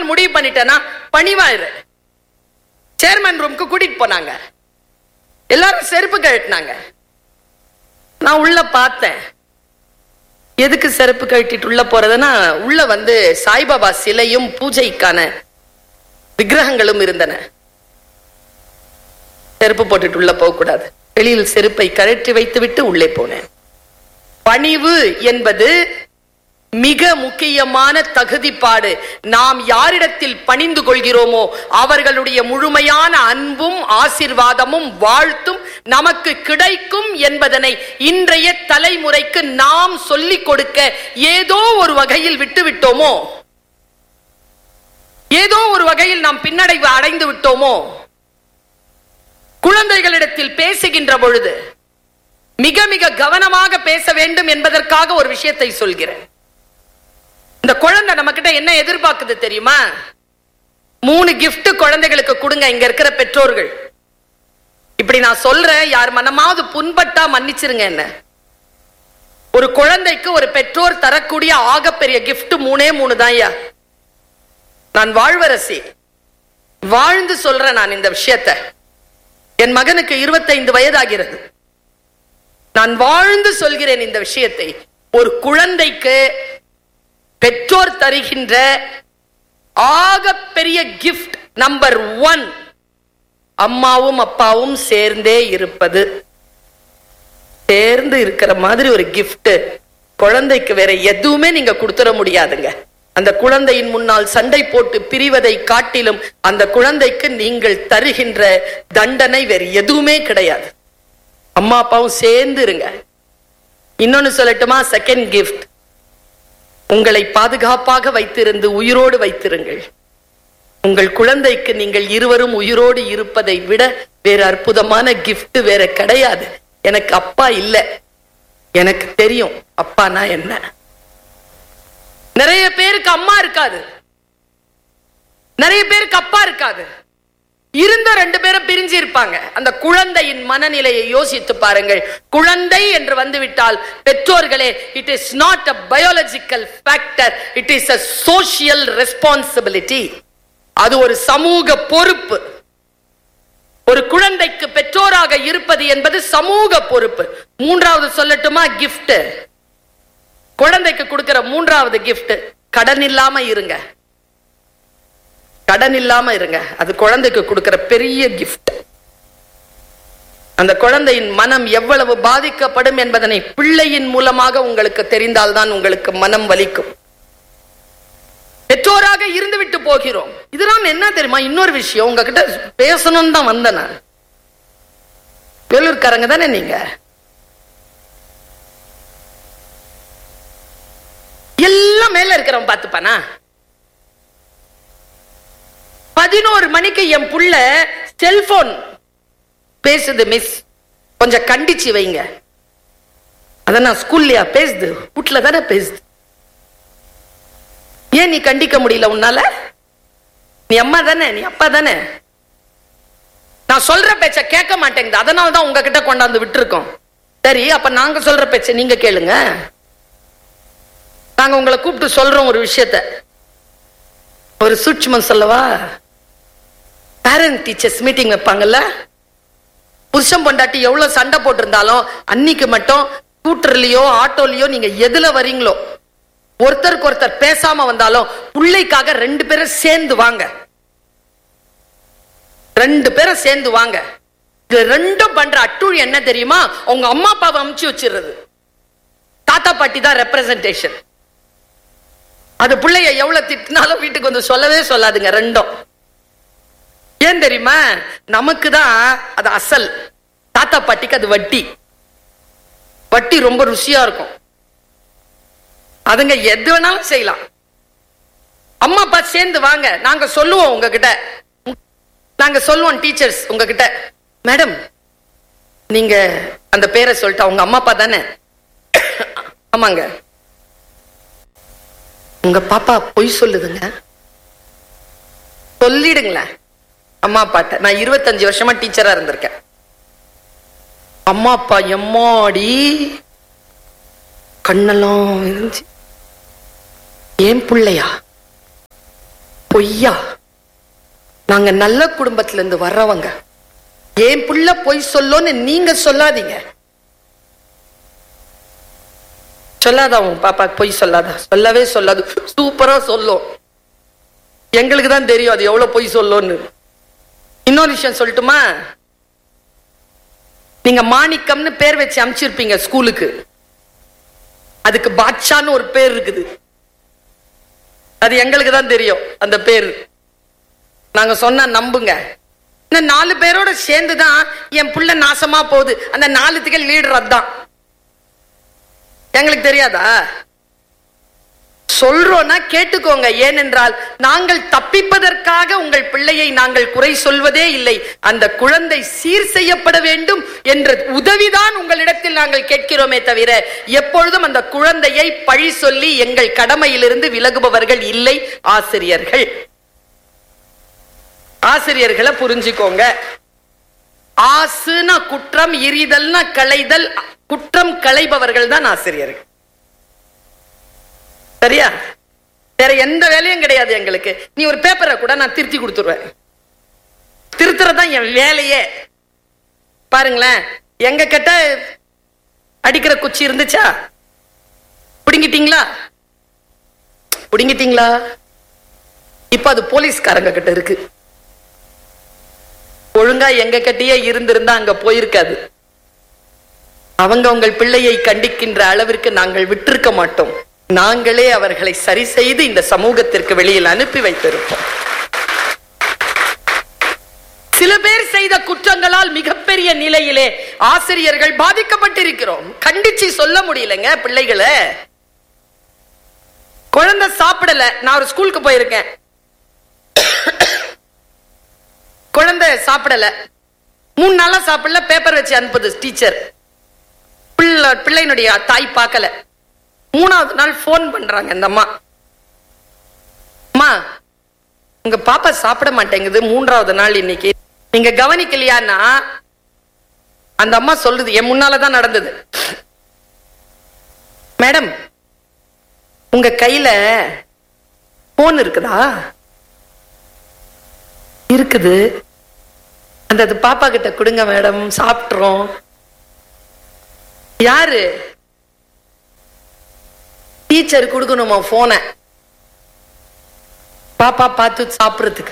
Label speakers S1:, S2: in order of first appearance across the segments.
S1: முடிவு பண்ணிட்டேன்னா பணிவாயிரு சேர்மன் ரூமுக்கு கூட்டிட்டு போனாங்க எல்லாரும் செருப்பு கழட்டினாங்க நான் உள்ள பார்த்தேன் எதுக்கு செருப்பு கழட்டிட்டு உள்ள போறதுன்னா உள்ள வந்து சாய்பாபா சிலையும் பூஜைக்கான விக்கிரகங்களும் இருந்தன செருப்பு போட்டுட்டு உள்ள போக கூடாது வெளியில் செருப்பை கழற்றி வைத்துவிட்டு உள்ளே போனேன் பணிவு என்பது மிக முக்கியமான தகுதிப்பாடு நாம் யாரிடத்தில் பணிந்து கொள்கிறோமோ அவர்களுடைய முழுமையான அன்பும் ஆசிர்வாதமும் வாழ்த்தும் நமக்கு கிடைக்கும் என்பதனை இன்றைய தலைமுறைக்கு நாம் சொல்லிக் கொடுக்க ஏதோ ஒரு வகையில் விட்டு விட்டோமோ ஏதோ ஒரு வகையில் நாம் பின்னடைவு அடைந்து விட்டோமோ குழந்தைகளிடத்தில் பேசுகின்ற பொழுது மிக மிக கவனமாக பேச வேண்டும் என்பதற்காக ஒரு விஷயத்தை சொல்கிறேன் இந்த குழந்தை நம்ம கிட்ட என்ன எதிர்பார்க்குது தெரியுமா மூணு கிஃப்ட் குழந்தைகளுக்கு கொடுங்க இங்க இருக்கிற பெற்றோர்கள் இப்படி நான் சொல்றேன் யார் மனமாவது புண்பட்டா மன்னிச்சிருங்க என்ன ஒரு குழந்தைக்கு ஒரு பெற்றோர் தரக்கூடிய ஆகப்பெரிய gift மூணே மூணு தான் ஐயா நான் வாழ்வரசி வாழ்ந்து சொல்றேன் நான் இந்த விஷயத்தை என் மகனுக்கு இருபத்தைந்து வயதாகிறது நான் வாழ்ந்து சொல்கிறேன் இந்த விஷயத்தை ஒரு குழந்தைக்கு பெற்றோர் தருகின்ற ஆகப்பெரிய கிஃப்ட் நம்பர் ஒன் அம்மாவும் அப்பாவும் சேர்ந்தே இருப்பது சேர்ந்து இருக்கிற மாதிரி ஒரு gift குழந்தைக்கு வேற எதுவுமே நீங்க கொடுத்துட முடியாதுங்க அந்த குழந்தையின் முன்னால் சண்டை போட்டு பிரிவதை காட்டிலும் அந்த குழந்தைக்கு நீங்கள் தருகின்ற தண்டனை வேற எதுவுமே கிடையாது அம்மா அப்பாவும் சேர்ந்து இருங்க இன்னொன்னு சொல்லட்டுமா செகண்ட் கிஃப்ட் உங்களை பாதுகாப்பாக வைத்திருந்து உயிரோடு வைத்திருங்கள் உங்கள் குழந்தைக்கு நீங்கள் இருவரும் உயிரோடு இருப்பதை விட வேற அற்புதமான gift வேற கிடையாது எனக்கு அப்பா இல்ல எனக்கு தெரியும் அப்பானா என்ன நிறைய பேருக்கு அம்மா இருக்காது நிறைய பேருக்கு அப்பா இருக்காது இருந்த ரெண்டு பேரும் பிரிஞ்சு இருப்பாங்க அந்த குழந்தையின் மனநிலையை யோசித்து பாருங்கள் குழந்தை என்று வந்துவிட்டால் பெற்றோர்களே it is not a biological factor it is a social responsibility அது ஒரு சமூக பொறுப்பு ஒரு குழந்தைக்கு பெற்றோராக இருப்பது என்பது சமூக பொறுப்பு மூன்றாவது சொல்லட்டுமா gift குழந்தைக்கு கொடுக்கிற மூன்றாவது gift கடன் இல்லாம இருங்க கடன் இல்லாம இருங்க அது குழந்தைக்கு கொடுக்கிற பெரிய gift அந்த குழந்தையின் மனம் எவ்வளவு பாதிக்கப்படும் என்பதனை பிள்ளையின் மூலமாக உங்களுக்கு தெரிந்தால்தான் உங்களுக்கு மனம் வலிக்கும் பெற்றோராக இருந்து விட்டு போகிறோம் இதெல்லாம் என்ன தெரியுமா இன்னொரு விஷயம் உங்ககிட்ட பேசணும்னு தான் வந்தேன் நான். வேலூர்காரங்க தானே நீங்க எல்லாம் மேல இருக்கிறவன் பார்த்துப்பானா பதினோரு மணிக்கு என் புள்ள செல்போன் பேசுது மிஸ் கொஞ்சம் கண்டிச்சு வைங்க அத நான் ஸ்கூல்லையா பேசுது வீட்டுல தானே பேசுது ஏன் நீ கண்டிக்க முடியல உன்னால நீ அம்மா தானே நீ அப்பா தானே நான் சொல்ற பேச்ச கேட்க மாட்டேங்குது அதனால தான் உங்ககிட்ட கொண்டாந்து விட்டுருக்கோம் சரி அப்ப நாங்க சொல்ற பேச்ச நீங்க கேளுங்க நாங்க உங்களை கூப்பிட்டு சொல்றோம் ஒரு விஷயத்த ஒரு சூட்சுமம் சொல்லவா பேரண்ட் டீச்சர்ஸ் மீட்டிங் வைப்பாங்கல்ல புருஷன் பொண்டாட்டி எவ்வளவு சண்டை போட்டிருந்தாலும் அன்னைக்கு மட்டும் ஸ்கூட்டர்லயோ ஆட்டோலயோ நீங்க எதுல வரீங்களோ ஒருத்தருக்கு ஒருத்தர் பேசாம வந்தாலும் பிள்ளைக்காக ரெண்டு பேரும் சேர்ந்து வாங்க ரெண்டு பேரும் சேர்ந்து வாங்க இது ரெண்டும் பண்ற அட்டுழி என்ன தெரியுமா உங்க அம்மா அப்பாவை அமுச்சு வச்சிடுறது தாத்தா பாட்டி தான் ரெப்ரசன்டேஷன் அது பிள்ளைய எவ்வளவு திட்டினாலும் வீட்டுக்கு வந்து சொல்லவே சொல்லாதுங்க ரெண்டும் ஏன் தெரியுமா நமக்கு தான் அது அசல் தாத்தா பாட்டிக்கு அது வட்டி வட்டி ரொம்ப ருசியா இருக்கும் அதுங்க எது வேணாலும் செய்யலாம் அம்மா அப்பா சேர்ந்து வாங்க நாங்க சொல்லுவோம் உங்ககிட்ட நாங்க சொல்லுவோம் டீச்சர்ஸ் உங்ககிட்ட மேடம் நீங்க அந்த பேரை சொல்லிட்டா உங்க அம்மா அப்பா தானே ஆமாங்க உங்க பாப்பா பொய் சொல்லுதுங்க சொல்லிடுங்களேன் அம்மா அப்பாட்ட நான் இருபத்தஞ்சு வருஷமா டீச்சரா இருந்திருக்கேன் அம்மா அப்பா எம்மாடி கண்ணெல்லாம் இருந்துச்சு ஏன் பிள்ளையா பொய்யா நாங்க நல்ல குடும்பத்துல இருந்து வர்றவங்க என் புள்ள பொய் சொல்லோன்னு நீங்க சொல்லாதீங்க சொல்லாதா உன் பாப்பா பொய் சொல்லாதா சொல்லவே சொல்லாது சூப்பரா சொல்லும் எங்களுக்கு தான் தெரியும் அது எவ்வளவு பொய் சொல்லும்னு இன்னொரு விஷயம் சொல்லட்டுமா நீங்க மாணிக்கம்னு பேர் வச்சு அனுப்பிச்சிருப்பீங்க ஸ்கூலுக்கு அதுக்கு பாட்ஷான்னு ஒரு பேர் இருக்குது அது எங்களுக்கு தான் தெரியும் அந்த பேர் நாங்க சொன்னா நம்புங்க இந்த நாலு பேரோட சேர்ந்துதான் என் புள்ள நாசமா போகுது அந்த நாலுத்துக்கு லீடர் அதான் எங்களுக்கு தெரியாதா சொல்றோம்னா கேட்டுக்கோங்க ஏனென்றால் நாங்கள் தப்பிப்பதற்காக உங்கள் பிள்ளையை நாங்கள் குறை சொல்வதே இல்லை அந்த குழந்தை சீர் செய்யப்பட வேண்டும் என்ற உதவிதான் உங்களிடத்தில் நாங்கள் கேட்கிறோமே தவிர எப்பொழுதும் அந்த குழந்தையை பழி சொல்லி எங்கள் கடமையிலிருந்து விலகுபவர்கள் இல்லை ஆசிரியர்கள் ஆசிரியர்களை புரிஞ்சுக்கோங்க ஆசுனா குற்றம் இரிதல்னா களைதல் குற்றம் களைபவர்கள் தான் ஆசிரியர்கள் சரியா வேற எந்த வேலையும் கிடையாது எங்களுக்கு நீ ஒரு பேப்பரை கூட நான் திருத்தி கொடுத்துருவேன் திருத்துறதுதான் என் வேலையே பாருங்களேன் எங்க கிட்ட அடிக்கிற குச்சி இருந்துச்சா பிடுங்கிட்டீங்களா பிடுங்கிட்டீங்களா இப்ப அது போலீஸ்காரங்க கிட்ட இருக்கு ஒழுங்கா எங்க கிட்டயே இருந்திருந்தா அங்க போயிருக்காது அவங்க உங்கள் பிள்ளையை கண்டிக்கின்ற அளவிற்கு நாங்கள் விட்டிருக்க மாட்டோம் நாங்களே அவர்களை சரி செய்து இந்த சமூகத்திற்கு வெளியில் அனுப்பி வைத்திருப்போம் சில பேர் செய்த குற்றங்களால் மிகப்பெரிய நிலையிலே ஆசிரியர்கள் பாதிக்கப்பட்டிருக்கிறோம் கண்டிச்சு சொல்ல முடியலங்க பிள்ளைகளை குழந்தை சாப்பிடல நான் ஒரு ஸ்கூலுக்கு போயிருக்கேன் குழந்தை சாப்பிடல மூணு நாளா சாப்பிடல பேப்பர் வச்சு அனுப்புது டீச்சர் பிள்ளை பிள்ளையினுடைய தாய் பார்க்கல மூணாவது நாள் போன் பண்றாங்க இந்த அம்மா அம்மா உங்க பாப்பா சாப்பிட மாட்டேங்குது மூன்றாவது நாள் இன்னைக்கு நீங்க கவனிக்கலையான்னா அந்த அம்மா சொல்லுது என் முன்னாலதான் நடந்தது மேடம் உங்க கையில போன் இருக்குதா இருக்குது அந்த அது பாப்பா கிட்ட கொடுங்க மேடம் சாப்பிட்டுறோம் யாரு டீச்சர் கொடுக்கணுமா போன பாப்பா பார்த்து சாப்பிடுறதுக்கு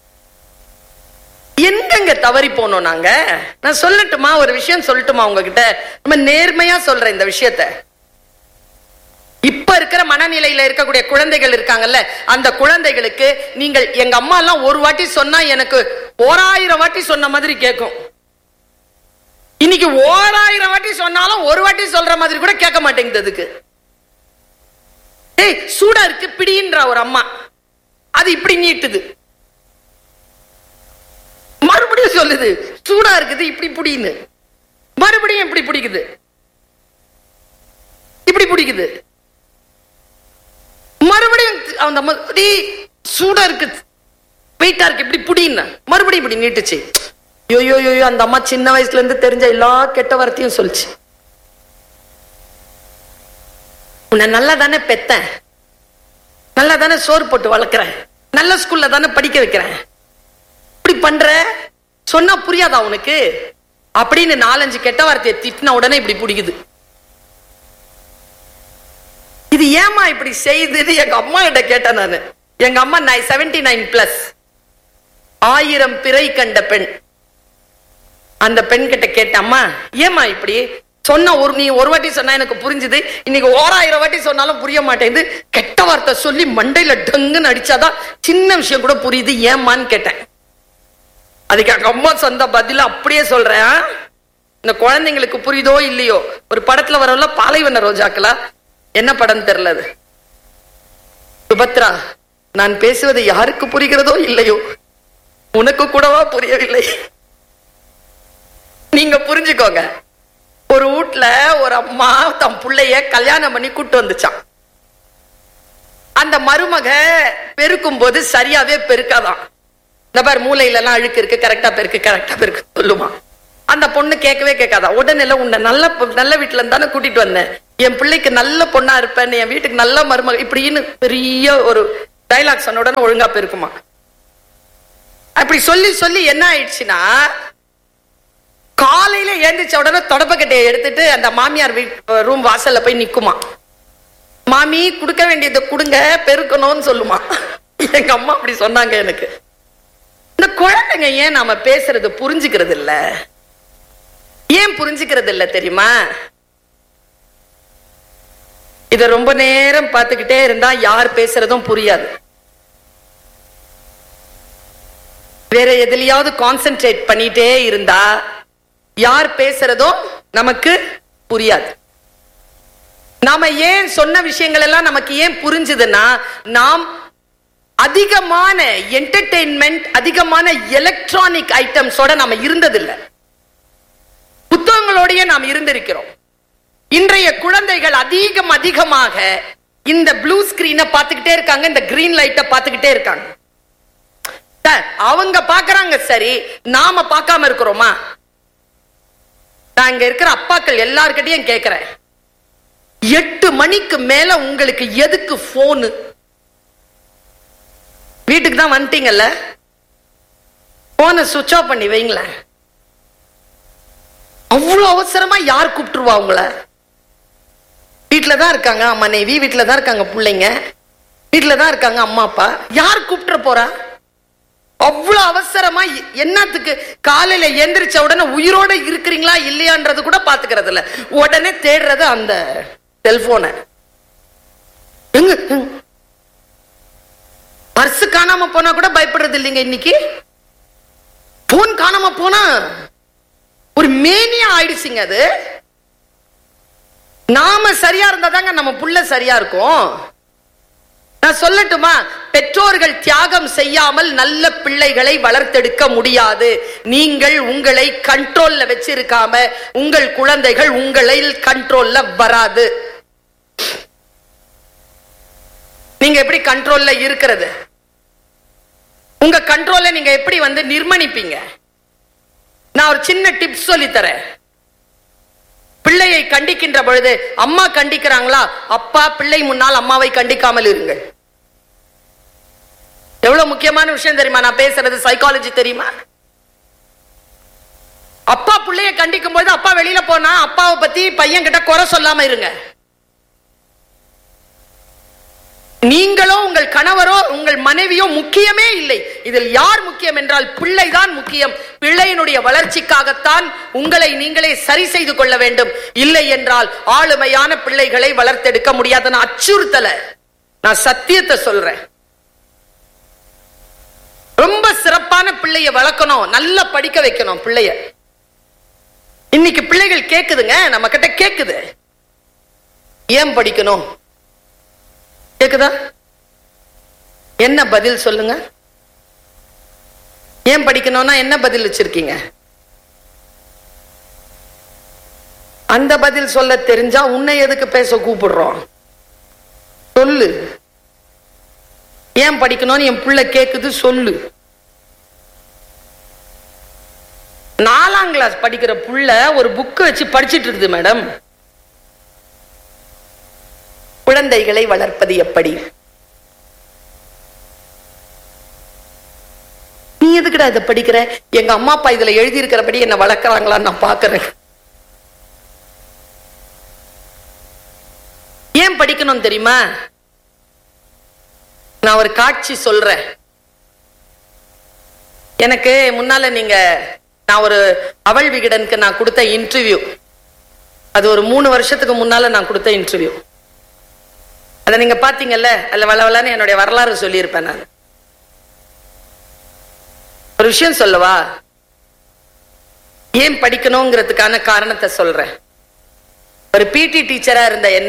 S1: எங்கெங்க தவறி போனோம் நாங்க நான் சொல்லட்டுமா ஒரு விஷயம் சொல்லட்டுமா உங்ககிட்ட நம்ம நேர்மையா சொல்றேன் இந்த விஷயத்த இப்ப இருக்கிற மனநிலையில இருக்கக்கூடிய குழந்தைகள் இருக்காங்கல்ல அந்த குழந்தைகளுக்கு நீங்கள் எங்க அம்மா எல்லாம் ஒரு வாட்டி சொன்னா எனக்கு ஓராயிரம் வாட்டி சொன்ன மாதிரி கேட்கும் இன்னைக்கு ஓராயிரம் வாட்டி சொன்னாலும் ஒரு வாட்டி சொல்ற மாதிரி கூட கேட்க மாட்டேங்குது அதுக்கு ஏய் சூடா இருக்கு பிடின்ற ஒரு அம்மா அது இப்படி நீட்டுது மறுபடியும் சொல்லுது சூடா இருக்குது இப்படி பிடின்னு மறுபடியும் இப்படி பிடிக்குது இப்படி பிடிக்குது மறுபடியும் அந்த அம்மா டேய், சூடா இருக்கு வெயிட்டா இருக்கு இப்படி புடின்னு மறுபடியும் இப்படி நீட்டுச்சு யோ யோ யோ யோ, அந்த அம்மா சின்ன வயசுல இருந்து தெரிஞ்ச எல்லா கெட்ட வார்த்தையும் சொல்லுச்சு உன்னை நல்லா தானே பெத்தேன் நல்லா தானே சோறு போட்டு வளர்க்குறேன் நல்ல ஸ்கூல்ல தானே படிக்க வைக்கிறேன் இப்படி பண்ற சொன்னா புரியாதா உனக்கு அப்படின்னு நாலஞ்சு கெட்ட வார்த்தையை திட்டின உடனே இப்படி பிடிக்குது இது ஏமா இப்படி செய்யுதுன்னு எங்க அம்மா கிட்ட கேட்டேன் நானு எங்க அம்மா நை செவன்டி நைன் பிளஸ் ஆயிரம் பிறை கண்ட பெண் அந்த பெண் கிட்ட கேட்டேன் அம்மா ஏமா இப்படி சொன்ன ஒரு நீ ஒரு வாட்டி சொன்னா எனக்கு புரிஞ்சுது இன்னைக்கு ஓராயிரம் வாட்டி சொன்னாலும் புரிய மாட்டேங்குது கெட்ட வார்த்தை சொல்லி மண்டையில டங்குன்னு அடிச்சாதான் சின்ன விஷயம் கூட புரியுது ஏமான்னு கேட்டேன் அதுக்கு எங்க அம்மா சொந்த பதில அப்படியே சொல்றேன் இந்த குழந்தைங்களுக்கு புரியுதோ இல்லையோ ஒரு படத்துல வரல பாலைவன ரோஜாக்களா என்ன படம் தெரியல அது சுபத்ரா நான் பேசுவது யாருக்கு புரிகிறதோ இல்லையோ உனக்கு கூடவா புரியவில்லை நீங்க புரிஞ்சுக்கோங்க ஒரு வீட்ல ஒரு அம்மா தன் புள்ளைய கல்யாணம் பண்ணி கூட்டு வந்துச்சான் அந்த மருமக பெருக்கும் போது சரியாவே பெருக்காதான் இந்த பாரு மூளையில எல்லாம் அழுக்கு இருக்கு கரெக்டா பெருக்கு கரெக்டா பெருக்கு சொல்லுமா அந்த பொண்ணு கேட்கவே கேட்காதா உடனே இல்ல உன்னை நல்ல பொ- நல்ல வீட்டுல இருந்து தானே கூட்டிட்டு வந்தேன் என் பிள்ளைக்கு நல்ல பொண்ணா இருப்பேன் என் வீட்டுக்கு நல்ல மருமக இப்படின்னு பெரிய ஒரு டைலாக் சொன்ன உடனே ஒழுங்கா பெருக்குமா அப்படி சொல்லி சொல்லி என்ன ஆயிடுச்சுன்னா காலையில எழுந்திரிச்ச உடனே தொடப்பக்கட்டையை எடுத்துட்டு அந்த மாமியார் வீட் ரூம் வாசல்ல போய் நிக்குமா மாமி கொடுக்க வேண்டியதை கொடுங்க பெருக்கணும்னு சொல்லுமா எங்க அம்மா அப்படி சொன்னாங்க எனக்கு இந்த குழந்தைங்க ஏன் நாம பேசுறது புரிஞ்சுக்கிறது இல்ல ஏன் புரிஞ்சுக்கிறது இல்ல தெரியுமா இத ரொம்ப நேரம் பார்த்துக்கிட்டே இருந்தா யார் பேசுறதும் புரியாது வேற எதுலயாவது கான்சென்ட்ரேட் பண்ணிட்டே இருந்தா யார் பேசுறதும் நமக்கு புரியாது நாம ஏன் சொன்ன விஷயங்கள் எல்லாம் நமக்கு ஏன் புரிஞ்சுதுன்னா நாம் அதிகமான என்டர்டெயின்மெண்ட் அதிகமான எலக்ட்ரானிக் ஐட்டம்ஸோட நாம இருந்ததில்லை புத்தகங்களோடயே நாம் இருந்திருக்கிறோம் இன்றைய குழந்தைகள் அதிகம் அதிகமாக இந்த ப்ளூ ஸ்கிரீனை பார்த்துக்கிட்டே இருக்காங்க இந்த கிரீன் லைட்டை பார்த்துக்கிட்டே இருக்காங்க சார், அவங்க பார்க்கறாங்க சரி நாம பார்க்காம இருக்கிறோமா நான் இங்க இருக்கிற அப்பாக்கள் எல்லார்கிட்டயும் கேட்கிறேன் எட்டு மணிக்கு மேல உங்களுக்கு எதுக்கு போனு வீட்டுக்கு தான் வந்துட்டீங்கல்ல போனை சுவிட்ச் ஆஃப் பண்ணி வைங்களேன் அவ்வளவு அவசரமா யார் கூப்பிட்டுருவா உங்கள வீட்டுல தான் இருக்காங்க மனைவி வீட்டுல தான் இருக்காங்க பிள்ளைங்க வீட்டுல தான் இருக்காங்க அம்மா அப்பா யார் கூப்பிட்டுற போறா அவ்வளவு அவசரமா எ- என்னத்துக்கு காலையில எந்திரிச்ச உடனே உயிரோட இருக்கிறீங்களா இல்லையான்றது கூட பாத்துக்கிறது இல்ல உடனே தேடுறது அந்த செல்போனை எங்க பர்ஸ் காணாம போனா கூட பயப்படுறது இல்லைங்க இன்னைக்கு போன் காணாம போனா ஒரு மேனியா ஆயிடுச்சுங்க அது நாம சரியா இருந்தாதாங்க நம்ம புள்ள சரியா இருக்கும் நான் சொல்லட்டுமா பெற்றோர்கள் தியாகம் செய்யாமல் நல்ல பிள்ளைகளை வளர்த்தெடுக்க முடியாது நீங்கள் உங்களை கண்ட்ரோல்ல வச்சிருக்காம உங்கள் குழந்தைகள் உங்களை கண்ட்ரோல்ல வராது நீங்க எப்படி கண்ட்ரோல்ல இருக்கிறது உங்க கண்ட்ரோல்ல நீங்க எப்படி வந்து நிர்மணிப்பீங்க நான் ஒரு சின்ன டிப்ஸ் சொல்லி தரேன் பிள்ளையை கண்டிக்கின்ற பொழுது அம்மா கண்டிக்கிறாங்களா அப்பா பிள்ளை முன்னால் அம்மாவை கண்டிக்காமல் இருங்கள் எவ்வளவு முக்கியமான விஷயம் தெரியுமா நான் பேசுறது சைக்காலஜி தெரியுமா அப்பா பிள்ளைய கண்டிக்கும் போது அப்பா வெளியில போனா அப்பாவை பத்தி பையன் கிட்ட குறை சொல்லாம இருங்க நீங்களோ உங்கள் கணவரோ உங்கள் மனைவியோ முக்கியமே இல்லை இதில் யார் முக்கியம் என்றால் பிள்ளைதான் முக்கியம் பிள்ளையினுடைய வளர்ச்சிக்காகத்தான் உங்களை நீங்களே சரி செய்து கொள்ள வேண்டும் இல்லை என்றால் ஆளுமையான பிள்ளைகளை வளர்த்தெடுக்க முடியாது நான் அச்சுறுத்தல நான் சத்தியத்தை சொல்றேன் ரொம்ப சிறப்பான பிள்ளைய வளர்க்கணும் நல்லா படிக்க வைக்கணும் பிள்ளைய இன்னைக்கு பிள்ளைகள் கேக்குதுங்க நம்ம கிட்ட கேக்குது ஏன் படிக்கணும் கேக்குதா என்ன பதில் சொல்லுங்க ஏன் படிக்கணும்னா என்ன பதில் வச்சிருக்கீங்க அந்த பதில் சொல்ல தெரிஞ்சா உன்னை எதுக்கு பேச கூப்பிடுறோம் சொல்லு ஏன் படிக்கணும்னு என் புள்ள கேக்குது சொல்லு நாலாம் கிளாஸ் படிக்கிற புள்ள ஒரு புக்கு வச்சு படிச்சிட்டு இருக்குது மேடம் குழந்தைகளை வளர்ப்பது எப்படி நீ எதுக்குடா இதை படிக்கிற எங்க அம்மா அப்பா இதுல எழுதி இருக்கிறபடி என்ன வளர்க்கறாங்களான்னு நான் பாக்குறேன் ஏன் படிக்கணும் தெரியுமா நான் ஒரு காட்சி சொல்றேன் எனக்கு முன்னால நீங்க நான் ஒரு அவள் விகடனுக்கு நான் கொடுத்த இன்டர்வியூ அது ஒரு மூணு வருஷத்துக்கு முன்னால நான் கொடுத்த இன்டர்வியூ அதை நீங்க பாத்தீங்கல்ல அதுல வளவலன்னு என்னுடைய வரலாறு சொல்லியிருப்பேன் நான் ஒரு விஷயம் சொல்லவா ஏன் படிக்கணுங்கிறதுக்கான காரணத்தை சொல்றேன் ஒரு பிடி டீச்சரா இருந்த என்ன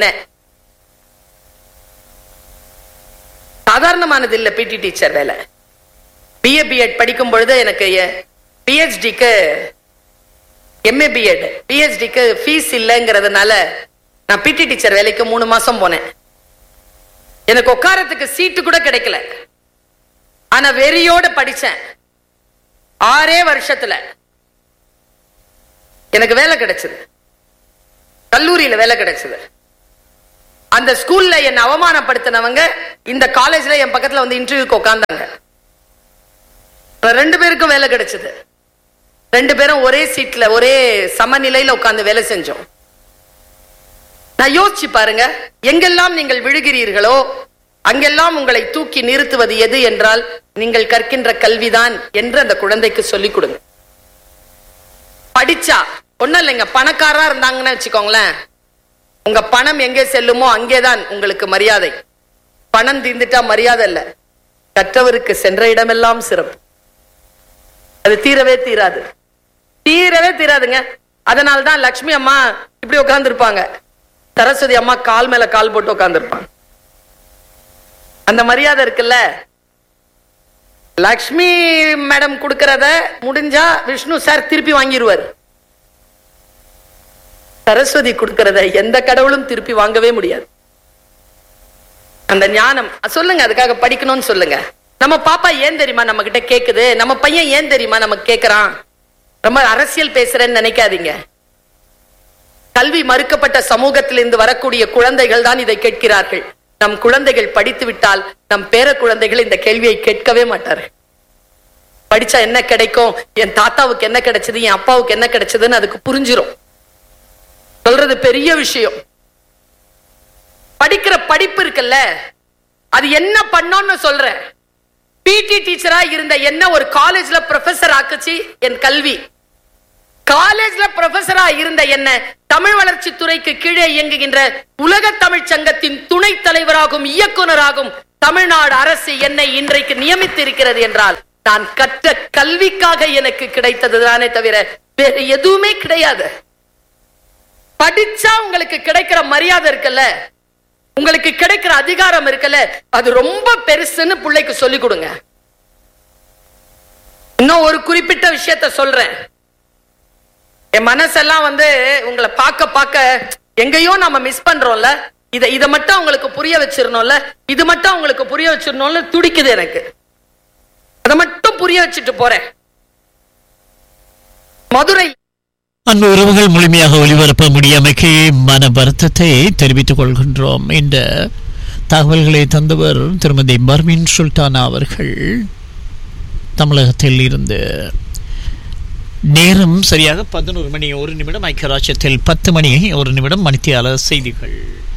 S1: சாதாரணமானது இல்ல பிடி டீச்சர் வேலை பிஏ பிஎட் படிக்கும் பொழுது எனக்கு பிஹெச்டிக்கு எம்ஏ பிஎட் பிஹெச்டிக்கு ஃபீஸ் இல்லைங்கிறதுனால நான் பிடி டீச்சர் வேலைக்கு மூணு மாசம் போனேன் எனக்கு உட்காரத்துக்கு சீட்டு கூட கிடைக்கல ஆனா வெறியோட படிச்சேன் ஆறே வருஷத்துல எனக்கு வேலை கிடைச்சது கல்லூரியில வேலை கிடைச்சது அந்த ஸ்கூல்ல என்ன அவமானப்படுத்தினவங்க இந்த காலேஜ்ல என் பக்கத்துல வந்து இன்டர்வியூக்கு உட்கார்ந்தாங்க ரெண்டு பேருக்கும் வேலை கிடைச்சது ரெண்டு பேரும் ஒரே சீட்ல ஒரே சமநிலையில உட்கார்ந்து வேலை செஞ்சோம் நான் யோசிச்சு பாருங்க எங்கெல்லாம் நீங்கள் விழுகிறீர்களோ அங்கெல்லாம் உங்களை தூக்கி நிறுத்துவது எது என்றால் நீங்கள் கற்கின்ற கல்விதான் என்று அந்த குழந்தைக்கு சொல்லிக் கொடுங்க படிச்சா ஒண்ணும் இல்லைங்க பணக்காரா இருந்தாங்கன்னு வச்சுக்கோங்களேன் உங்க பணம் எங்கே செல்லுமோ அங்கேதான் உங்களுக்கு மரியாதை பணம் தீர்ந்துட்டா மரியாதை இல்ல கற்றவருக்கு சென்ற இடமெல்லாம் சிறப்பு அது தீரவே தீராது தீரவே தீராதுங்க அதனால்தான் லக்ஷ்மி அம்மா இப்படி உட்கார்ந்து இருப்பாங்க சரஸ்வதி அம்மா கால் மேல கால் போட்டு உட்கார்ந்து இருப்பாங்க அந்த மரியாதை இருக்குல்ல லக்ஷ்மி மேடம் கொடுக்கறத முடிஞ்சா விஷ்ணு சார் திருப்பி வாங்கிடுவார் சரஸ்வதி கொடுக்கறத எந்த கடவுளும் திருப்பி வாங்கவே முடியாது அந்த ஞானம் சொல்லுங்க அதுக்காக படிக்கணும்னு சொல்லுங்க நம்ம பாப்பா ஏன் தெரியுமா நம்ம கிட்ட கேக்குது நம்ம பையன் ஏன் தெரியுமா நமக்கு கேக்குறான் ரொம்ப அரசியல் பேசுறேன்னு நினைக்காதீங்க கல்வி மறுக்கப்பட்ட சமூகத்திலிருந்து வரக்கூடிய குழந்தைகள் தான் இதை கேட்கிறார்கள் நம் குழந்தைகள் படித்து விட்டால் நம் பேர குழந்தைகள் இந்த கேள்வியை கேட்கவே மாட்டார்கள் படிச்சா என்ன கிடைக்கும் என் தாத்தாவுக்கு என்ன கிடைச்சது என் அப்பாவுக்கு என்ன கிடைச்சதுன்னு அதுக்கு புரிஞ்சிரும் சொல்றது பெரிய விஷயம் படிக்கிற படிப்பு இருக்குல்ல அது என்ன பண்ணோம்னு சொல்றேன் பிடி டீச்சரா இருந்த என்ன ஒரு காலேஜ்ல ப்ரொஃபசர் ஆக்குச்சு என் கல்வி காலேஜ்ல ப்ரொஃபசரா இருந்த என்ன தமிழ் வளர்ச்சி துறைக்கு கீழே இயங்குகின்ற உலக தமிழ் சங்கத்தின் துணைத் தலைவராகும் இயக்குனராகும் தமிழ்நாடு அரசு என்னை இன்றைக்கு நியமித்து இருக்கிறது என்றால் நான் கற்ற கல்விக்காக எனக்கு கிடைத்தது தானே தவிர வேற எதுவுமே கிடையாது படிச்சா உங்களுக்கு கிடைக்கிற மரியாதை இருக்குல்ல உங்களுக்கு கிடைக்கிற அதிகாரம் இருக்குல்ல அது ரொம்ப பெருசுன்னு பிள்ளைக்கு சொல்லி கொடுங்க இன்னும் ஒரு குறிப்பிட்ட விஷயத்த சொல்றேன் என் மனசெல்லாம் வந்து உங்களை பார்க்க பார்க்க எங்கேயோ நம்ம மிஸ் பண்றோம்ல இத இத மட்டும் உங்களுக்கு புரிய வச்சிரணும்ல இது மட்டும் உங்களுக்கு புரிய வச்சிரணும்னு துடிக்குது எனக்கு அதை மட்டும் புரிய வச்சுட்டு போறேன் மதுரை
S2: அன்பு உறவுகள் முழுமையாக ஒளிபரப்ப முடியாமைக்கு மன வருத்தத்தை தெரிவித்துக் கொள்கின்றோம் இந்த தகவல்களை தந்தவர் திருமதி பர்மின் சுல்தானா அவர்கள் தமிழகத்தில் இருந்து நேரம் சரியாக பதினோரு மணி ஒரு நிமிடம் ஐக்கிய ராஜ்யத்தில் பத்து மணி ஒரு நிமிடம் மணித்தியால செய்திகள்